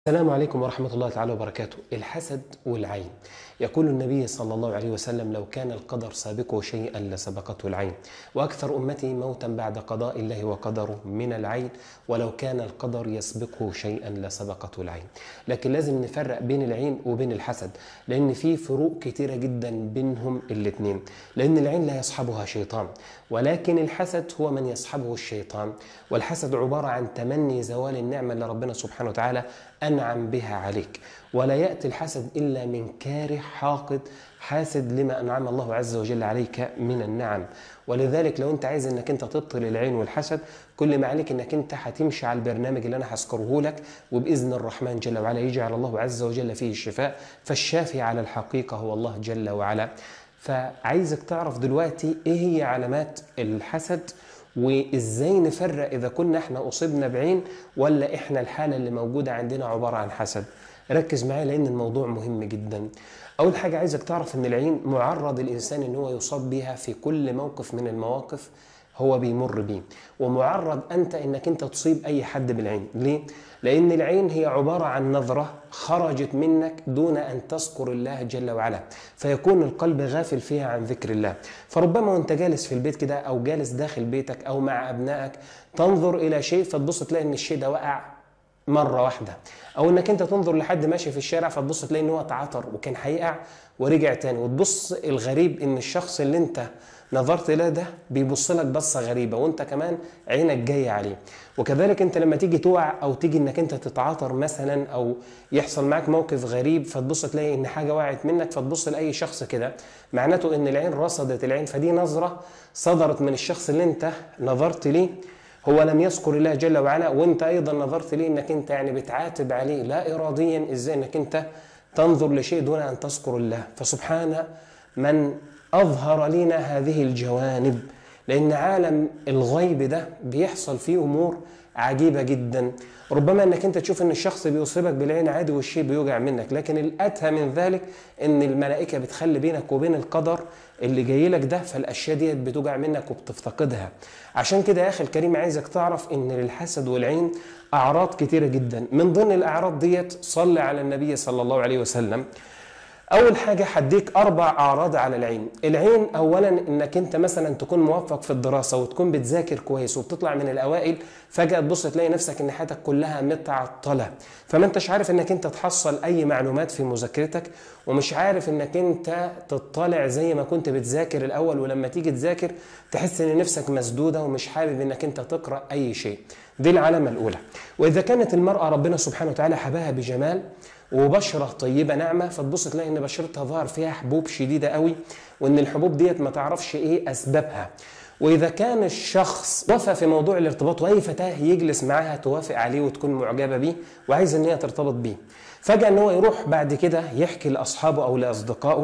السلام عليكم ورحمة الله تعالى وبركاته الحسد والعين يقول النبي صلى الله عليه وسلم لو كان القدر سابقه شيئا لسبقته العين وأكثر أمتي موتا بعد قضاء الله وقدره من العين ولو كان القدر يسبقه شيئا لسبقته العين لكن لازم نفرق بين العين وبين الحسد لأن في فروق كتيرة جدا بينهم الاثنين لأن العين لا يصحبها شيطان ولكن الحسد هو من يصحبه الشيطان والحسد عبارة عن تمني زوال النعمة اللي ربنا سبحانه وتعالى أنعم بها عليك ولا يأتي الحسد إلا من كاره حاقد حاسد لما أنعم الله عز وجل عليك من النعم ولذلك لو أنت عايز أنك أنت تبطل العين والحسد كل ما عليك أنك أنت هتمشي على البرنامج اللي أنا هذكره لك وبإذن الرحمن جل وعلا يجعل الله عز وجل فيه الشفاء فالشافي على الحقيقة هو الله جل وعلا فعايزك تعرف دلوقتي إيه هي علامات الحسد وازاي نفرق اذا كنا احنا اصبنا بعين ولا احنا الحاله اللي موجوده عندنا عباره عن حسد ركز معايا لان الموضوع مهم جدا اول حاجه عايزك تعرف ان العين معرض الانسان ان هو يصاب بها في كل موقف من المواقف هو بيمر بيه ومعرض انت انك انت تصيب اي حد بالعين ليه لان العين هي عباره عن نظره خرجت منك دون ان تذكر الله جل وعلا فيكون القلب غافل فيها عن ذكر الله فربما وانت جالس في البيت كده او جالس داخل بيتك او مع ابنائك تنظر الى شيء فتبص تلاقي ان الشيء ده وقع مره واحده او انك انت تنظر لحد ماشي في الشارع فتبص تلاقي ان هو اتعثر وكان هيقع ورجع تاني وتبص الغريب ان الشخص اللي انت نظرت اليه ده بيبص لك بصه غريبه وانت كمان عينك جايه عليه وكذلك انت لما تيجي تقع او تيجي انك انت تتعاطر مثلا او يحصل معاك موقف غريب فتبص تلاقي ان حاجه وقعت منك فتبص لاي شخص كده معناته ان العين رصدت العين فدي نظره صدرت من الشخص اللي انت نظرت ليه هو لم يذكر الله جل وعلا وانت ايضا نظرت ليه انك انت يعني بتعاتب عليه لا اراديا ازاي انك انت تنظر لشيء دون ان تذكر الله فسبحان من اظهر لنا هذه الجوانب لان عالم الغيب ده بيحصل فيه امور عجيبه جدا ربما انك انت تشوف ان الشخص بيصيبك بالعين عادي والشيء بيوجع منك لكن الاتهى من ذلك ان الملائكه بتخلي بينك وبين القدر اللي جاي لك ده فالاشياء ديت بتوجع منك وبتفتقدها عشان كده يا اخي الكريم عايزك تعرف ان للحسد والعين اعراض كتيره جدا من ضمن الاعراض ديت صلي على النبي صلى الله عليه وسلم اول حاجه هديك اربع اعراض على العين العين اولا انك انت مثلا تكون موفق في الدراسه وتكون بتذاكر كويس وبتطلع من الاوائل فجاه تبص تلاقي نفسك ان حياتك كلها متعطله فما انتش عارف انك انت تحصل اي معلومات في مذاكرتك ومش عارف انك انت تطلع زي ما كنت بتذاكر الاول ولما تيجي تذاكر تحس ان نفسك مسدوده ومش حابب انك انت تقرا اي شيء دي العلامه الاولى واذا كانت المراه ربنا سبحانه وتعالى حباها بجمال وبشره طيبه ناعمه فتبص تلاقي ان بشرتها ظهر فيها حبوب شديده قوي وان الحبوب ديت ما تعرفش ايه اسبابها واذا كان الشخص وفى في موضوع الارتباط واي فتاه يجلس معاها توافق عليه وتكون معجبه بيه وعايز ان هي ترتبط بيه فجاه ان هو يروح بعد كده يحكي لاصحابه او لاصدقائه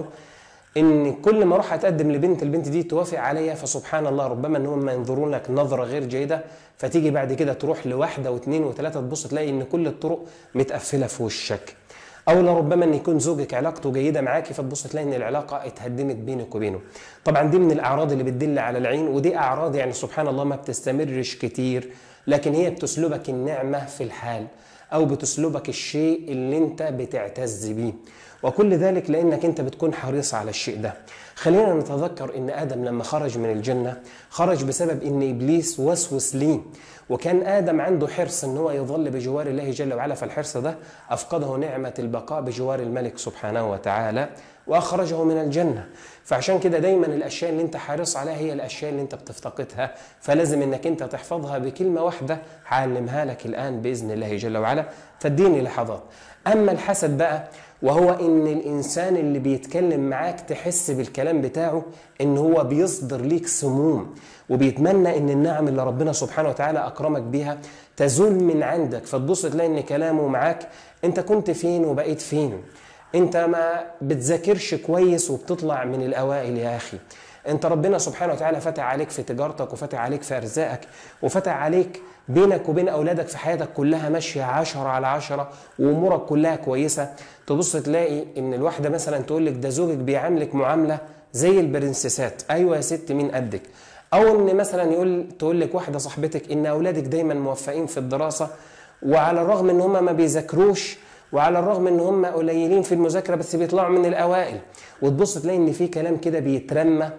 ان كل ما اروح اتقدم لبنت البنت دي توافق عليا فسبحان الله ربما ان هم ينظرون لك نظره غير جيده فتيجي بعد كده تروح لواحده واثنين وثلاثه تبص تلاقي ان كل الطرق متقفله في وشك او لربما ان يكون زوجك علاقته جيده معاكي فتبص تلاقي ان العلاقه اتهدمت بينك وبينه طبعا دي من الاعراض اللي بتدل على العين ودي اعراض يعني سبحان الله ما بتستمرش كتير لكن هي بتسلبك النعمه في الحال او بتسلبك الشيء اللي انت بتعتز بيه وكل ذلك لانك انت بتكون حريص على الشيء ده خلينا نتذكر ان ادم لما خرج من الجنه خرج بسبب ان ابليس وسوس ليه وكان ادم عنده حرص ان هو يظل بجوار الله جل وعلا فالحرص ده افقده نعمه البقاء بجوار الملك سبحانه وتعالى واخرجه من الجنه فعشان كده دايما الاشياء اللي انت حريص عليها هي الاشياء اللي انت بتفتقدها فلازم انك انت تحفظها بكلمه واحده هعلمها لك الان باذن الله جل وعلا فاديني لحظات اما الحسد بقى وهو ان الانسان اللي بيتكلم معاك تحس بالكلام بتاعه ان هو بيصدر ليك سموم وبيتمنى ان النعم اللي ربنا سبحانه وتعالى اكرمك بيها تزول من عندك فتبص تلاقي ان كلامه معاك انت كنت فين وبقيت فين انت ما بتذاكرش كويس وبتطلع من الاوائل يا اخي انت ربنا سبحانه وتعالى فتح عليك في تجارتك وفتح عليك في ارزاقك وفتح عليك بينك وبين اولادك في حياتك كلها ماشيه عشرة على عشرة وامورك كلها كويسه تبص تلاقي ان الواحده مثلا تقول لك ده زوجك بيعاملك معامله زي البرنسيسات ايوه يا ست مين قدك او ان مثلا يقول تقول لك واحده صاحبتك ان اولادك دايما موفقين في الدراسه وعلى الرغم ان هم ما بيذاكروش وعلى الرغم ان هم قليلين في المذاكره بس بيطلعوا من الاوائل وتبص تلاقي ان في كلام كده بيترمى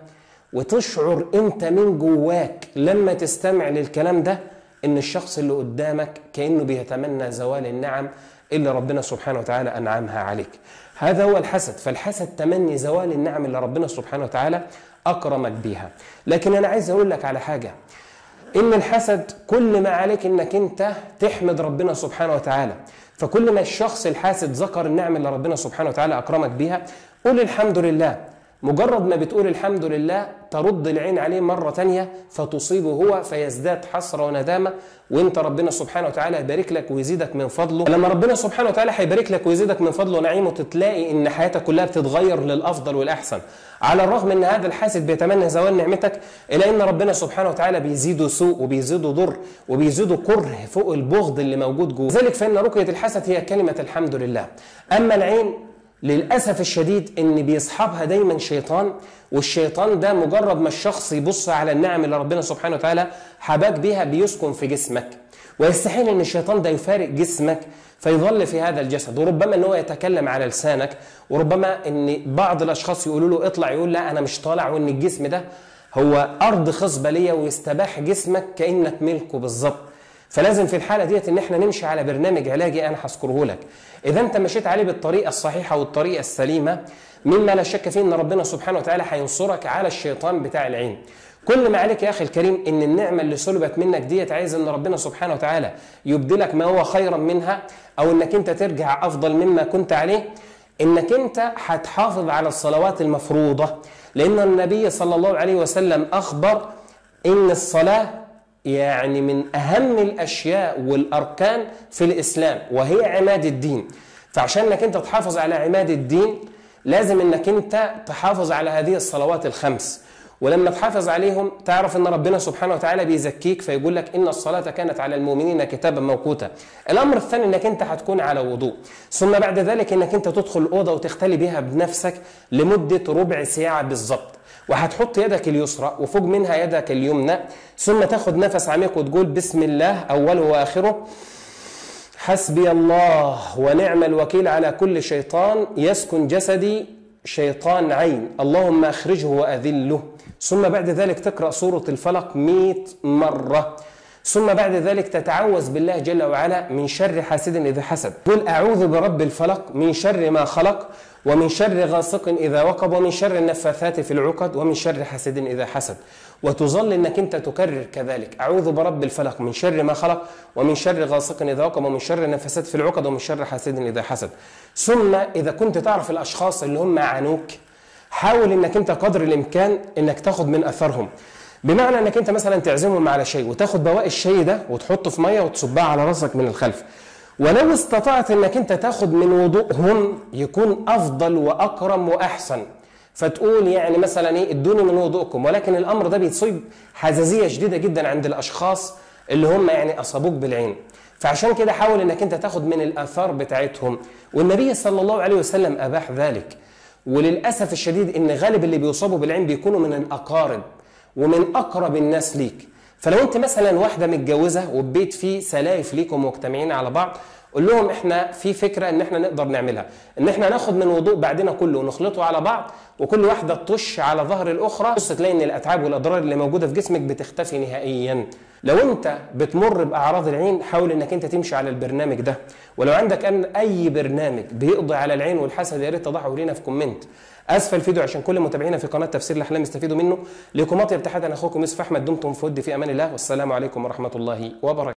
وتشعر انت من جواك لما تستمع للكلام ده ان الشخص اللي قدامك كانه بيتمنى زوال النعم اللي ربنا سبحانه وتعالى انعمها عليك هذا هو الحسد فالحسد تمني زوال النعم اللي ربنا سبحانه وتعالى اكرمك بيها لكن انا عايز اقول لك على حاجه ان الحسد كل ما عليك انك انت تحمد ربنا سبحانه وتعالى فكل ما الشخص الحاسد ذكر النعم اللي ربنا سبحانه وتعالى اكرمك بيها قول الحمد لله مجرد ما بتقول الحمد لله ترد العين عليه مرة تانية فتصيبه هو فيزداد حسرة وندامة وانت ربنا سبحانه وتعالى يبارك لك ويزيدك من فضله لما ربنا سبحانه وتعالى هيبارك لك ويزيدك من فضله ونعيمه تتلاقي ان حياتك كلها بتتغير للافضل والاحسن على الرغم ان هذا الحاسد بيتمنى زوال نعمتك الا ان ربنا سبحانه وتعالى بيزيده سوء وبيزيده ضر وبيزيده كره فوق البغض اللي موجود جوه لذلك فان رقيه الحسد هي كلمه الحمد لله اما العين للأسف الشديد إن بيصحبها دايما شيطان والشيطان ده مجرد ما الشخص يبص على النعم اللي ربنا سبحانه وتعالى حباك بيها بيسكن في جسمك ويستحيل إن الشيطان ده يفارق جسمك فيظل في هذا الجسد وربما ان هو يتكلم على لسانك وربما ان بعض الاشخاص يقولوا له اطلع يقول لا انا مش طالع وان الجسم ده هو ارض خصبه ليا ويستباح جسمك كانك ملكه بالظبط فلازم في الحاله ديت ان احنا نمشي على برنامج علاجي انا هذكره لك اذا انت مشيت عليه بالطريقه الصحيحه والطريقه السليمه مما لا شك فيه ان ربنا سبحانه وتعالى هينصرك على الشيطان بتاع العين كل ما عليك يا اخي الكريم ان النعمه اللي سلبت منك ديت عايز ان ربنا سبحانه وتعالى يبدلك ما هو خيرا منها او انك انت ترجع افضل مما كنت عليه انك انت هتحافظ على الصلوات المفروضه لان النبي صلى الله عليه وسلم اخبر ان الصلاه يعني من اهم الاشياء والاركان في الاسلام وهي عماد الدين فعشان انك انت تحافظ على عماد الدين لازم انك انت تحافظ على هذه الصلوات الخمس ولما تحافظ عليهم تعرف ان ربنا سبحانه وتعالى بيزكيك فيقول لك ان الصلاه كانت على المؤمنين كتابا موقوتا. الامر الثاني انك انت هتكون على وضوء، ثم بعد ذلك انك انت تدخل الاوضه وتختلي بها بنفسك لمده ربع ساعه بالظبط. وهتحط يدك اليسرى وفوق منها يدك اليمنى ثم تاخد نفس عميق وتقول بسم الله اوله واخره حسبي الله ونعم الوكيل على كل شيطان يسكن جسدي شيطان عين اللهم اخرجه واذله ثم بعد ذلك تقرا سوره الفلق مئة مره ثم بعد ذلك تتعوذ بالله جل وعلا من شر حاسد اذا حسد قل اعوذ برب الفلق من شر ما خلق ومن شر غاسق إذا وقب ومن شر النفاثات في العقد ومن شر حاسد إذا حسد وتظل أنك أنت تكرر كذلك أعوذ برب الفلق من شر ما خلق ومن شر غاسق إذا وقب ومن شر النفاثات في العقد ومن شر حاسد إذا حسد ثم إذا كنت تعرف الأشخاص اللي هم عانوك حاول أنك أنت قدر الإمكان أنك تاخد من أثرهم بمعنى أنك أنت مثلا تعزمهم على شيء وتاخد بواقي الشيء ده وتحطه في مية وتصبها على راسك من الخلف ولو استطعت انك انت تاخد من وضوءهم يكون افضل واكرم واحسن فتقول يعني مثلا ايه ادوني من وضوءكم ولكن الامر ده بيصيب حزازيه شديده جدا عند الاشخاص اللي هم يعني اصابوك بالعين فعشان كده حاول انك انت تاخد من الاثار بتاعتهم والنبي صلى الله عليه وسلم اباح ذلك وللاسف الشديد ان غالب اللي بيصابوا بالعين بيكونوا من الاقارب ومن اقرب الناس ليك فلو انت مثلا واحده متجوزه وبيت فيه سلايف ليكم مجتمعين على بعض قول لهم احنا في فكره ان احنا نقدر نعملها ان احنا ناخد من وضوء بعدنا كله ونخلطه على بعض وكل واحده تطش على ظهر الاخرى بص تلاقي ان الاتعاب والاضرار اللي موجوده في جسمك بتختفي نهائيا لو انت بتمر باعراض العين حاول انك انت تمشي على البرنامج ده ولو عندك أن اي برنامج بيقضي على العين والحسد يا ريت تضعه لنا في كومنت اسفل الفيديو عشان كل متابعينا في قناه تفسير الاحلام يستفيدوا منه لكم اطيب تحيه انا اخوكم يوسف احمد دمتم في ودي في امان الله والسلام عليكم ورحمه الله وبركاته